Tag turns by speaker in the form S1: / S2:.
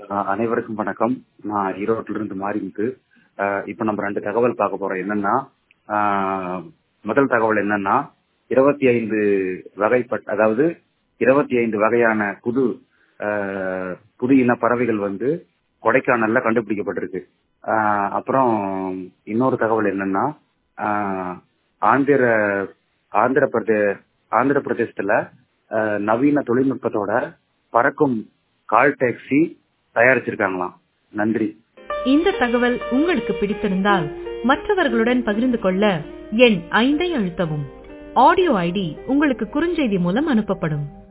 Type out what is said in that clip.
S1: ஆஹ் அனைவருக்கும் வணக்கம் நான் ஈரோட்டில இருந்து மாறிமுத்து ஆஹ் இப்ப நம்ம ரெண்டு தகவல் பார்க்க போறோம் என்னன்னா ஆஹ் முதல் தகவல் என்னன்னா இருபத்தி ஐந்து வகைப்பட்ட அதாவது இருபத்தி ஐந்து வகையான புது ஆஹ் புது இன பறவைகள் வந்து கொடைக்கானல்ல கண்டுபிடிக்கப்பட்டிருக்கு ஆஹ் அப்புறம் இன்னொரு தகவல் என்னன்னா ஆஹ் ஆந்திர ஆந்திர பிரதே ஆந்திர பிரதேசத்துல ஆஹ் நவீன தொழில்நுட்பத்தோட பறக்கும் கால் டாக்ஸி தயாரிச்சிருக்காங்களாம் நன்றி
S2: இந்த தகவல் உங்களுக்கு பிடித்திருந்தால் மற்றவர்களுடன் பகிர்ந்து கொள்ள எண் ஐந்தை அழுத்தவும் ஆடியோ ஐடி உங்களுக்கு குறுஞ்செய்தி மூலம் அனுப்பப்படும்